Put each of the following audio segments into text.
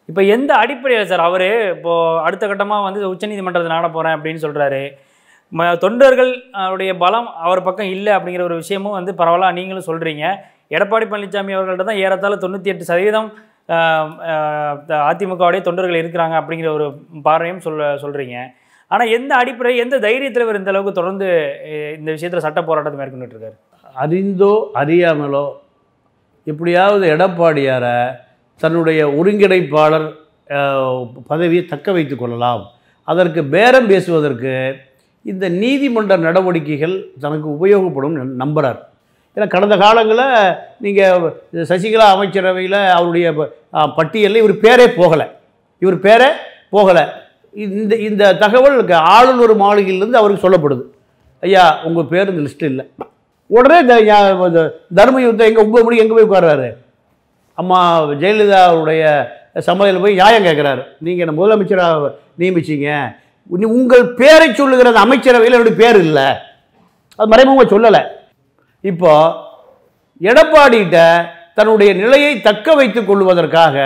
இப்போ எந்த அடிப்படையில் சார் அவர் இப்போது அடுத்த கட்டமாக வந்து உச்சநீதிமன்றத்தை நாட போகிறேன் அப்படின்னு சொல்கிறாரு ம தொண்டர்கள் அவருடைய பலம் அவர் பக்கம் இல்லை அப்படிங்கிற ஒரு விஷயமும் வந்து பரவாயில்ல நீங்களும் சொல்கிறீங்க எடப்பாடி பழனிசாமி அவர்கள்ட்ட தான் ஏறத்தாழ தொண்ணூற்றி எட்டு சதவீதம் ஆஹ், ஆஹ், அதிமுகவுடைய தொண்டர்கள் இருக்கிறாங்க அப்படிங்கிற ஒரு பார்வையும் சொல்ல சொல்கிறீங்க ஆனால் எந்த அடிப்படை எந்த தைரியத்தில் இவர் இந்த அளவுக்கு தொடர்ந்து அஹ், இந்த விஷயத்தில் சட்ட போராட்டத்தை மேற்கொண்டுட்டு இருக்காரு அறிந்தோ அறியாமலோ எப்படியாவது எடப்பாடியாரை தன்னுடைய ஒருங்கிணைப்பாளர் அஹ், பதவியை தக்க வைத்து கொள்ளலாம் அதற்கு பேரம் பேசுவதற்கு இந்த நீதிமன்ற நடவடிக்கைகள் தனக்கு உபயோகப்படும் ந- நம்புறார் ஏன்னா கடந்த காலங்களில் நீங்கள் சசிகலா அமைச்சரவையில் அவருடைய ப- அஹ், பட்டியலில் இவர் பேரே போகலை இவர் பேரே போகலை இந்த இந்த தகவல் ஆளுநர் மாளிகையிலேருந்து அவருக்கு சொல்லப்படுது ஐயா உங்கள் பேர் இந்த லிஸ்ட்டில் இல்லை உடனே இந்த யா- இந்த தர்ம யுத்தம் எங்கே ஒன்பது மணிக்கு எங்கே போய் உட்கார்றாரு அம்மா ஜெயலலிதாவுடைய சம்மதியில் போய் நியாயம் கேட்குறாரு நீங்கள் என்ன முதலமைச்சராக நியமிச்சிங்க உனி- உங்கள் பேரை சொல்லுகிற அந்த அமைச்சரவையில் என்னுடைய பேர் இல்லை அது மறைமுகமாக சொல்லலை இப்போ எடப்பாடிகிட்ட தன்னுடைய நிலையை தக்க வைத்துக் கொள்வதற்காக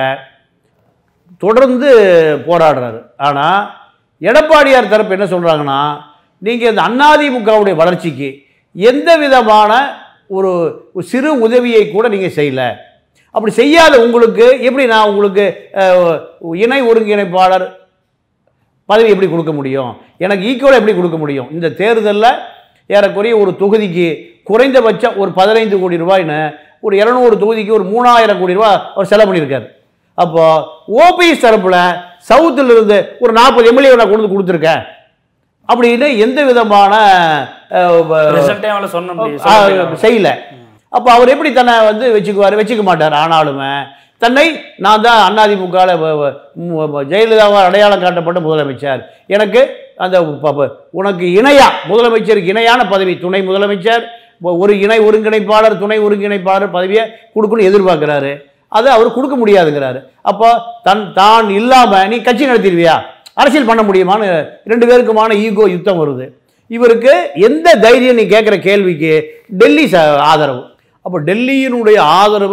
தொடர்ந்து போராடுறாரு ஆனால் எடப்பாடியார் தரப்பு என்ன சொல்கிறாங்கன்னா நீங்கள் இந்த அதிமுகவுடைய வளர்ச்சிக்கு எந்த விதமான ஒரு ஒரு சிறு உதவியை கூட நீங்கள் செய்யல அப்படி செய்யாத உங்களுக்கு எப்படி நான் உங்களுக்கு அஹ், இணை ஒருங்கிணைப்பாளர் பதவி எப்படி கொடுக்க முடியும் எனக்கு ஈக்குவலாக எப்படி கொடுக்க முடியும் இந்த தேர்தலில் ஏறக்குறைய ஒரு தொகுதிக்கு குறைந்தபட்சம் ஒரு பதினைந்து கோடி ரூபாய்னு ஒரு இரநூறு தொகுதிக்கு ஒரு மூணாயிரம் கோடி ரூபாய் அவர் செலவு பண்ணியிருக்காரு அப்போ ஓபிஎஸ் தரப்பில் சவுத்தில் இருந்து ஒரு நாற்பது எம்எல்ஏ நான் கொண்டு வந்து கொடுத்துருக்கேன் அப்படின்னு எந்த விதமான அஹ், வ- ரிசல்ட்டே அவளை சொன்ன முடியும் ஆ, சொல்ல முடியும். செய்யல அப்போ அவர் எப்படி தன்னை வந்து வச்சுக்குவார் வச்சுக்க மாட்டார் ஆனாலுமே தன்னை நான் தான் அதிமுகவில் ஜெயலலிதாவால் அடையாளம் காட்டப்பட்ட முதலமைச்சர் எனக்கு அந்த ப- ப- உனக்கு இணையா முதலமைச்சருக்கு இணையான பதவி துணை முதலமைச்சர் ஒ- ஒரு இணை ஒருங்கிணைப்பாளர் துணை ஒருங்கிணைப்பாளர் பதவியை கொடுக்கணும்னு எதிர்பார்க்குறாரு அதை அவர் கொடுக்க முடியாதுங்கிறாரு அப்போ தன் தான் இல்லாமல் நீ கட்சி நடத்திடுவியா அரசியல் பண்ண முடியுமான்னு ரெண்டு பேருக்குமான ஈகோ யுத்தம் வருது இவருக்கு எந்த தைரியம் நீ கேட்குற கேள்விக்கு டெல்லி ச ஆதரவு அப்போ டெல்லியினுடைய ஆதரவு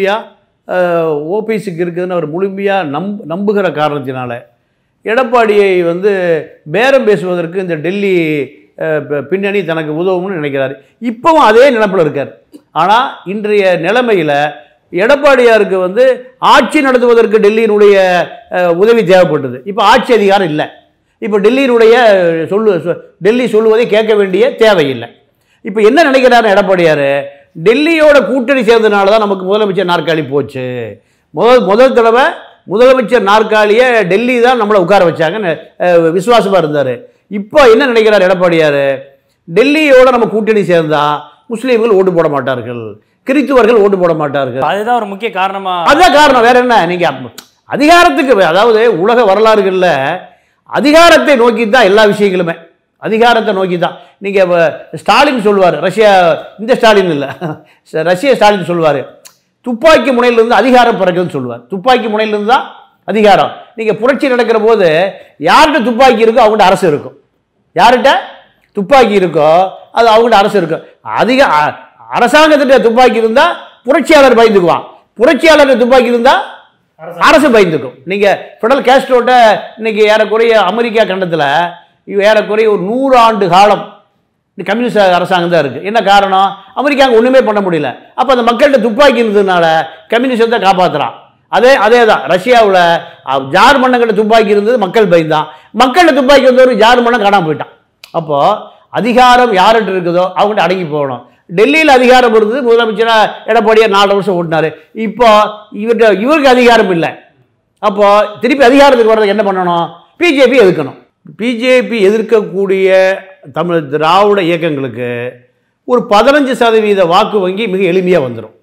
முழுமையாக ஓபிஎஸ்க்கு இருக்குதுன்னு அவர் முழுமையாக நம் நம்புகிற காரணத்தினால எடப்பாடியை வந்து பேரம் பேசுவதற்கு இந்த டெல்லி அஹ், ப- பின்னணி தனக்கு உதவும்னு நினைக்கிறார் இப்போவும் அதே நினப்பில் இருக்கார் ஆனால் இன்றைய நிலைமையில் எடப்பாடியாருக்கு வந்து ஆட்சி நடத்துவதற்கு டெல்லியினுடைய அஹ், உதவி தேவைப்பட்டது இப்போ ஆட்சி அதிகாரம் இல்லை இப்போ டெல்லியினுடைய சொல்லு சொ- டெல்லி சொல்லுவதை கேட்க வேண்டிய தேவையில்லை இப்போ என்ன நினைக்கிறாரு எடப்பாடியார் டெல்லியோட கூட்டணி சேர்ந்ததுனால தான் நமக்கு முதலமைச்சர் நாற்காலி போச்சு முதல் முதல் தடவை முதலமைச்சர் நாற்காலியை டெல்லி தான் நம்மளை உட்கார வச்சாங்கன்னு விசுவாசமாக இருந்தார் இப்போ என்ன நினைக்கிறார் எடப்பாடியார் டெல்லியோட நம்ம கூட்டணி சேர்ந்தா முஸ்லீம்கள் ஓட்டு போட மாட்டார்கள் கிறித்துவர்கள் ஓட்டு போட மாட்டார்கள் அதுதான் ஒரு முக்கிய காரணமா அதுதான் காரணம் வேற என்ன நீங்க அப்ப- அதிகாரத்துக்கு அதாவது உலக வரலாறுகளில் அதிகாரத்தை நோக்கி தான் எல்லா விஷயங்களுமே அதிகாரத்தை நோக்கி தான் நீங்கள் ஸ்டாலின் சொல்லுவார் ரஷ்யா இந்த ஸ்டாலின் இல்லை ரஷ்ய ஸ்டாலின் சொல்லுவார் துப்பாக்கி முனையிலிருந்து அதிகாரம் பிறகுன்னு சொல்லுவார் துப்பாக்கி முனையிலிருந்து தான் அதிகாரம் நீங்கள் புரட்சி நடக்கிற போது யார்கிட்ட துப்பாக்கி இருக்கோ அவங்ககிட்ட அரசு இருக்கும் யார்கிட்ட துப்பாக்கி இருக்கோ அது அவங்ககிட்ட அரசு இருக்கும் அதிக அ- அரசாங்கத்திட்ட துப்பாக்கி இருந்தால் புரட்சியாளர் பயந்துக்குவான் புரட்சியாளர் துப்பாக்கி இருந்தால் அரசு பயந்துக்கும் நீங்கள் ஃபெடரல் கேஸ்ட்ரோட்ட இன்னைக்கு ஏறக்குறைய அமெரிக்கா கண்டத்தில் ஏறக்குறைய ஒரு நூறு ஆண்டு காலம் இந்த கம்யூனிஸ்ட் அரசாங்கம் தான் இருக்குது என்ன காரணம் அமெரிக்காங்க ஒன்றுமே பண்ண முடியல அப்போ அந்த மக்கள்கிட்ட துப்பாக்கி இருந்ததுனால கம்யூனிஸ்டத்தை காப்பாற்றுறான் அதே அதே தான் ரஷ்யாவில் ஜார் மன்னங்கிட்ட துப்பாக்கி இருந்தது மக்கள் பயந்தான் மக்கள்கிட்ட துப்பாக்கி இருந்தவர் ஜார் மன்னன் காணாம போயிட்டான் அப்போது அதிகாரம் யார்கிட்ட இருக்குதோ அவங்ககிட்ட அடங்கி போகணும் டெல்லியில் அதிகாரம் இருந்தது முதலமைச்சராக எடப்பாடியார் நாலு வருஷம் ஓட்டினார் இப்போ இவர்கிட்ட இவருக்கு அதிகாரம் இல்லை அப்போ திருப்பி அதிகாரத்துக்கு வர்றதுக்கு என்ன பண்ணணும் பிஜேபி எதிர்க்கணும் பிஜேபி எதிர்க்கக்கூடிய தமிழ் திராவிட இயக்கங்களுக்கு ஒரு பதினஞ்சு சதவீத வாக்கு வங்கி மிக எளிமையாக வந்துடும்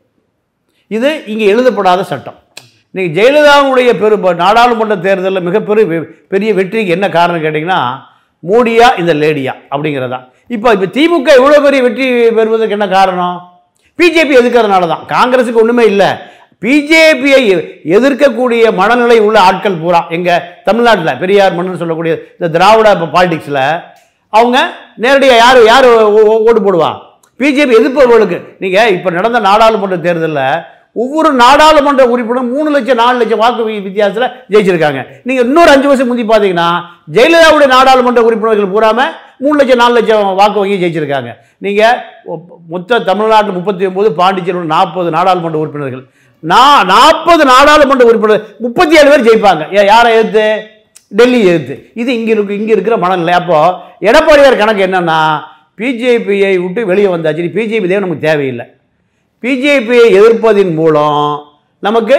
இது இங்கே எழுதப்படாத சட்டம் இன்னைக்கு ஜெயலலிதாவுடைய பெரு ப- நாடாளுமன்ற தேர்தலில் மிகப்பெரிய வெ- பெரிய வெற்றிக்கு என்ன காரணம் கேட்டிங்கன்னா மோடியா இந்த லேடியா அப்படிங்கிறதா இப்போ இப்போ திமுக இவ்வளோ பெரிய வெற்றி பெறுவதற்கு என்ன காரணம் பிஜேபி எதிர்க்கிறதுனால தான் காங்கிரஸுக்கு ஒன்றுமே இல்லை பிஜேபியை எதிர்க்கக்கூடிய மனநிலை உள்ள ஆட்கள் பூரா எங்கள் தமிழ்நாட்டில் பெரியார் மன்னன் சொல்லக்கூடிய இந்த திராவிட பாலிடிக்ஸில் அவங்க நேரடியாக யார் யார் ஓட்டு போடுவா பிஜேபி எதிர்ப்பவர்களுக்கு நீங்கள் இப்போ நடந்த நாடாளுமன்ற தேர்தலில் ஒவ்வொரு நாடாளுமன்ற உறுப்பினரும் மூணு லட்சம் நாலு லட்சம் வாக்கு வி- வித்தியாசத்தில் ஜெயிச்சிருக்காங்க நீங்கள் இன்னொரு அஞ்சு வருஷம் முந்தி பார்த்தீங்கன்னா ஜெயலலிதாவுடைய நாடாளுமன்ற உறுப்பினர்கள் பூராம மூணு லட்சம் நாலு லட்சம் வாக்கு வங்கி ஜெயிச்சிருக்காங்க நீங்கள் மொத்த தமிழ்நாட்டில் முப்பத்தி ஒன்பது பாண்டிச்சேரியில் நாற்பது நாடாளுமன்ற உறுப்பினர்கள் நான் நாற்பது நாடாளுமன்ற உறுப்பினர் முப்பத்தி ஏழு பேர் ஜெயிப்பாங்க ஏ யாரை எதிர்த்து டெல்லி எதிர்த்து இது இங்கே இருக்கு இங்கே இருக்கிற மனநிலை அப்போ எடப்பாடியார் கணக்கு என்னன்னா பிஜேபியை விட்டு வெளியே வந்தாச்சு பிஜேபி தேவை நமக்கு தேவையில்லை பிஜேபியை எதிர்ப்பதின் மூலம் நமக்கு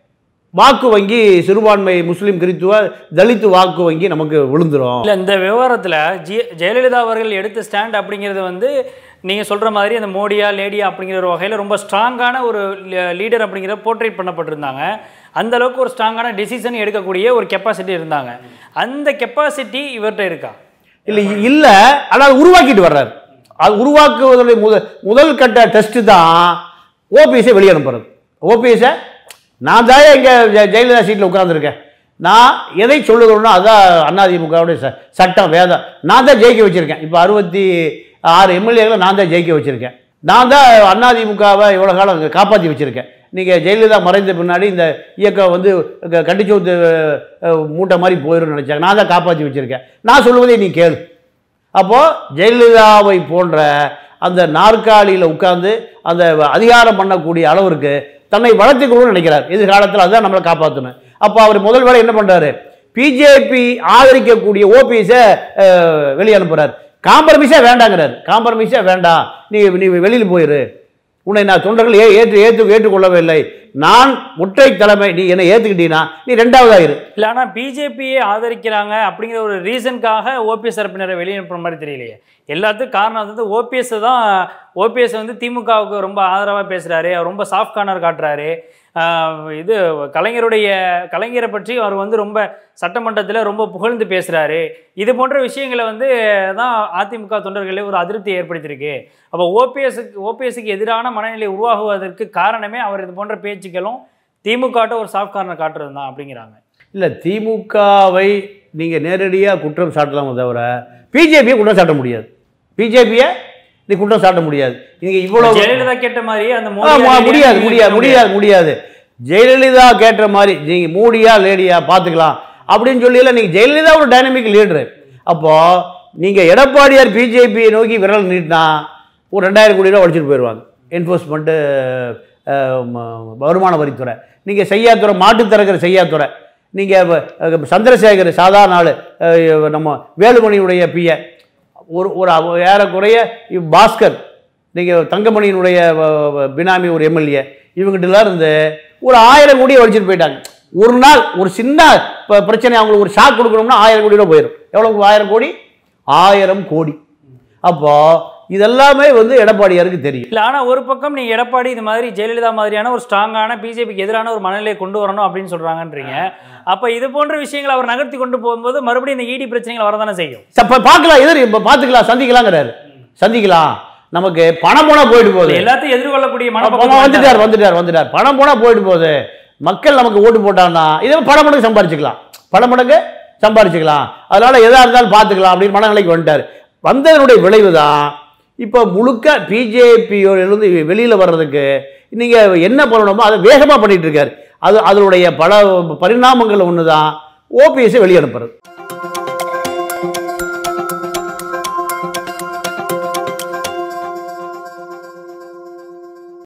வாக்கு வங்கி சிறுபான்மை முஸ்லீம் கிறித்துவ தலித்து வாக்கு வங்கி நமக்கு விழுந்துரும் இல்லை இந்த விவகாரத்தில் ஜி ஜெயலலிதா அவர்கள் எடுத்த ஸ்டாண்ட் அப்படிங்கிறது வந்து நீங்கள் சொல்கிற மாதிரி அந்த மோடியா லேடியா அப்படிங்கிற ஒரு வகையில் ரொம்ப ஸ்ட்ராங்கான ஒரு லீடர் அப்படிங்கிற போர்ட்ரேட் பண்ணப்பட்டிருந்தாங்க அந்த அளவுக்கு ஒரு ஸ்ட்ராங்கான டெசிஷன் எடுக்கக்கூடிய ஒரு கெப்பாசிட்டி இருந்தாங்க அந்த கெப்பாசிட்டி இவர்கிட்ட இருக்கா இல்லை இல்லை ஆனால் உருவாக்கிட்டு வர்றாரு அது உருவாக்குவதனுடைய முதல் முதல் கட்ட டெஸ்ட்டு தான் ஓபிஎஸை வெளியே அனுப்புறது ஓபிஎஸை நான் தான் இங்கே ஜெயலலிதா சீட்டில் உட்காந்துருக்கேன் நான் எதை சொல்லுகிறோன்னா அதான் அதிமுகவுடைய ச சட்டம் வேதம் நான் தான் ஜெயிக்க வச்சுருக்கேன் இப்போ அறுபத்தி ஆறு எம்எல்ஏகளை நான் தான் ஜெயிக்க வச்சுருக்கேன் நான் தான் அதிமுகவை இவ்வளோ காலம் காப்பாற்றி வச்சுருக்கேன் நீங்கள் ஜெயலலிதா மறைந்த பின்னாடி இந்த இயக்கம் வந்து க- கண்டிச்சோத்து அஹ், மூட்டை மாதிரி போயிடும்னு நினச்சாங்க நான் தான் காப்பாற்றி வச்சுருக்கேன் நான் சொல்லுவதை நீ கேளு அப்போது ஜெயலலிதாவை போன்ற அந்த நாற்காலியில் உட்கார்ந்து அந்த அதிகாரம் பண்ணக்கூடிய அளவிற்கு தன்னை வளர்த்துக்கணும்னு நினைக்கிறார் எதிர்காலத்தில் அதுதான் நம்மளை காப்பாற்றணும் அப்போ அவர் முதல் வேலை என்ன பண்ணுறாரு பிஜேபி ஆதரிக்கக்கூடிய ஓபிஎஸை வெளியே அனுப்புகிறார் காம்ப்ரமைஸே வேண்டாங்கிறார் காம்ப்ரமைஸே வேண்டாம் நீ நீ வெளியில் போயிரு உன்னை நான் தொண்டர்கள் ஏ ஏற்று ஏற்று ஏற்றுக்கொள்ளவில்லை நான் ஒற்றை தலைமை நீ என்னை ஏற்றுக்கிட்டீங்கன்னா நீ ரெண்டாவதாயிரு இல்லை ஆனால் பிஜேபியை ஆதரிக்கிறாங்க அப்படிங்கிற ஒரு ரீசனுக்காக ஓபிஎஸ் தரப்பினரை வெளியே அனுப்புற மாதிரி தெரியலையே எல்லாத்துக்கும் காரணம் வந்து ஓபிஎஸ் தான் ஓபிஎஸ் வந்து திமுகவுக்கு ரொம்ப ஆதரவாக பேசுகிறாரு அவர் ரொம்ப சாஃப்ட் கார்னர் காட்டுறாரு ஆஹ் இது கலைஞருடைய கலைஞரை பற்றி அவர் வந்து ரொம்ப சட்டமன்றத்தில் ரொம்ப புகழ்ந்து பேசுகிறாரு இது போன்ற விஷயங்களை வந்து தான் அதிமுக தொண்டர்களே ஒரு அதிருப்தி ஏற்படுத்தியிருக்கு அப்போ ஓபிஎஸ்க்கு ஓபிஎஸ்க்கு எதிரான மனநிலை உருவாகுவதற்கு காரணமே அவர் இது போன்ற பேச்சுக்களும் திமுகட்ட ஒரு சாஃப்ட் கார்னர் காட்டுறது தான் அப்படிங்கிறாங்க இல்லை திமுகவை நீங்கள் நேரடியாக குற்றம் சாட்டலாமே தவிர பிஜேபியை குற்றம் சாட்ட முடியாது பிஜேபியை நீ குற்றம் சாட்ட முடியாது நீங்கள் இவ்வளோ ஜெயலலிதா கேட்ட மாதிரி அந்த ஆமா, மோடி முடியாது முடியாது முடியாது முடியாது ஜெயலலிதா கேட்ட மாதிரி நீங்கள் மூடியா லேடியா பார்த்துக்கலாம் அப்படின்னு சொல்லல நீங்கள் ஜெயலலிதா ஒரு டைனமிக் லீடரு அப்போது நீங்கள் எடப்பாடியார் பிஜேபியை நோக்கி விரல் நீட்டினா ஒரு ரெண்டாயிரம் கோடி ரூபா உடச்சிட்டு போயிடுவாங்க என்ஃபோர்ஸ்மெண்ட்டு வருமான வரித்துறை நீங்கள் செய்யாத்துறை மாட்டு திறக்கிற செய்யாத்துறை நீங்கள் சந்திரசேகர் சாதாரண ஆள் அஹ், நம்ம வேலுமணியுடைய பிஏ ஒரு ஒரு அவ- ஏறக்குறைய இவ் பாஸ்கர் நீங்கள் தங்கமணியினுடைய வ- வ- பினாமி ஒரு எம்எல்ஏ இவங்ககிட்டலாம் இருந்து ஒரு ஆயிரம் கோடியை வடிச்சிட்டு போயிட்டாங்க ஒரு நாள் ஒரு சின்ன ப- பிரச்சனை அவங்களுக்கு ஒரு ஷாக் கொடுக்கணும்னா ஆயிரம் கோடி ரூபா போயிடும் எவ்வளோ ஆயிரம் கோடி ஆயிரம் கோடி அப்போ இதெல்லாமே வந்து எடப்பாடியாருக்கு தெரியும் இல்லை ஆனால் ஒரு பக்கம் நீங்க எடப்பாடி இது மாதிரி ஜெயலலிதா மாதிரியான ஒரு ஸ்ட்ராங்கான பிஜேபிக்கு எதிரான ஒரு மனநிலையை கொண்டு வரணும் அப்படின்னு சொல்றாங்கன்றீங்க அப்ப இது போன்ற விஷயங்களை அவர் நகர்த்தி கொண்டு போகும்போது மறுபடியும் இந்த இடி பிரச்சனைகள் வரதானே செய்யும் ச- பா- பார்க்கலாம் எதிர் இப்போ பார்த்துக்கலாம் சந்திக்கலாங்கிறாரு சந்திக்கலாம் நமக்கு பணம் போனால் போயிட்டு போகுது எல்லாத்தையும் எதிர்கொள்ளக்கூடிய அப்ப மனப்பக்குவம் வந்துட்டார் வந்துட்டார் வந்துட்டார் பணம் போனால் போயிட்டு போகுது மக்கள் நமக்கு ஓட்டு போட்டாங்கன்னா இதை பல மடங்கு சம்பாரிச்சுக்கலாம் பல மடங்கு சம்பாரிச்சுக்கலாம் அதனால எதா இருந்தாலும் பார்த்துக்கலாம் அப்படின்னு மனநிலைக்கு வந்துட்டார் வந்ததனுடைய விளைவு தான் இப்போ முழுக்க பிஜேபியிலிருந்து வெளியில் வர்றதுக்கு நீங்கள் என்ன பண்ணணுமோ அதை வேகமாக பண்ணிட்டு இருக்காரு அது அதனுடைய பல பரிணாமங்கள் ஒன்று தான் ஓபிஎஸ்ஸை வெளியே அனுப்புறது